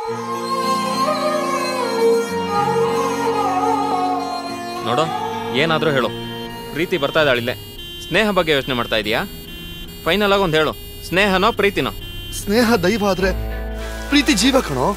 ನೋಡೋ ಏನಾದರೂ ಹೇಳು ಪ್ರೀತಿ ಬರ್ತಾ ಇದ್ದಾಳಿಲ್ಲೇ ಸ್ನೇಹ ಬಗ್ಗೆ ಯೋಚನೆ ಮಾಡ್ತಾ ಇದೀಯಾ ಫೈನಲ್ ಆಗಿ ಒಂದು ಹೇಳು ಸ್ನೇಹನೋ ಪ್ರೀತಿನೋ ಸ್ನೇಹ ದೈವ ಆದ್ರೆ ಪ್ರೀತಿ ಜೀವ ಕಣೋ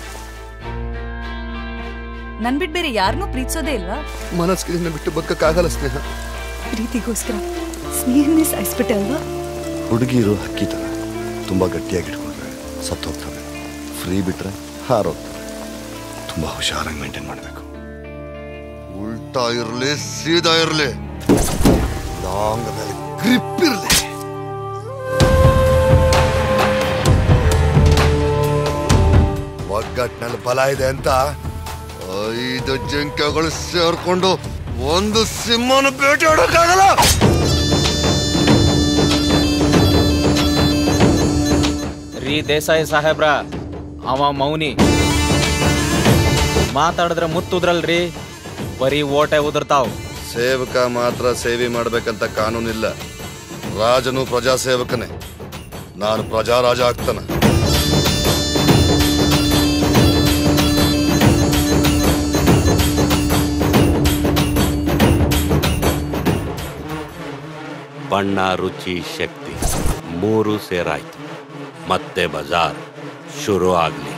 ನನ್ ಬಿಟ್ ಬೇರೆ ಯಾರನ್ನೂ ಪ್ರೀತಿಸೋದೇ ಇಲ್ವಾ ಮನಸ್ಸಿಗೆ ಬಿಟ್ಟು ಬದುಕಕ್ಕಾಗಲ್ಲ ಸ್ನೇಹ ಪ್ರೀತಿಗೋಸ್ಕರ ಸ್ನೇಹನೇ ಸಾಯಿಸ್ಬಿಟ್ಟೆ ಅಲ್ವಾ ಹುಡುಗಿರು ಹಕ್ಕಿ ತರ ತುಂಬಾ ಗಟ್ಟಿಯಾಗಿ ಇಟ್ಕೊಂಡ್ರೆ ಸತ್ತೋಗ್ತವೆ ಫ್ರೀ ಬಿಟ್ರೆ ಹಾರೋಗ್ತವೆ ತುಂಬಾ ಹುಷಾರಾಗಿ ಮೇಂಟೈನ್ ಮಾಡಬೇಕು ಉಲ್ಟಾ ಇರ್ಲಿ ಸೀದಾ ಇರ್ಲಿ ಲಾಂಗ್ ಮೇಲೆ ಗ್ರಿಪ್ ಇರ್ಲಿ ಒಗ್ಗಟ್ಟಿನಲ್ಲಿ ಬಲ ಇದೆ ಅಂತ ಐದು ಜಿಂಕೆಗಳು ಸೇರ್ಕೊಂಡು ಒಂದು ಸಿಂಹನ ಭೇಟಿ ಆಡೋಕ್ಕಾಗಲ್ಲ ರೀ ದೇಸಾಯಿ ಸಾಹೇಬ್ರ ಅವ ಮೌನಿ ಮಾತಾಡಿದ್ರೆ ಮುತ್ತುದ್ರಲ್ರಿ ಬರೀ ಓಟೆ ಉದುರ್ತಾವ್ ಸೇವಕ ಮಾತ್ರ ಸೇವೆ ಮಾಡ್ಬೇಕಂತ ಕಾನೂನಿಲ್ಲ ರಾಜನು ಪ್ರಜಾ ಸೇವಕನೇ ನಾನು ಪ್ರಜಾರಾಜ ಆಗ್ತಾನ ಬಣ್ಣ ರುಚಿ ಶಕ್ತಿ ಮೂರು ಸೇರಾಯ್ತು ಮತ್ತೆ ಬಜಾರ್ ಶುರು ಆಗ್ಲಿ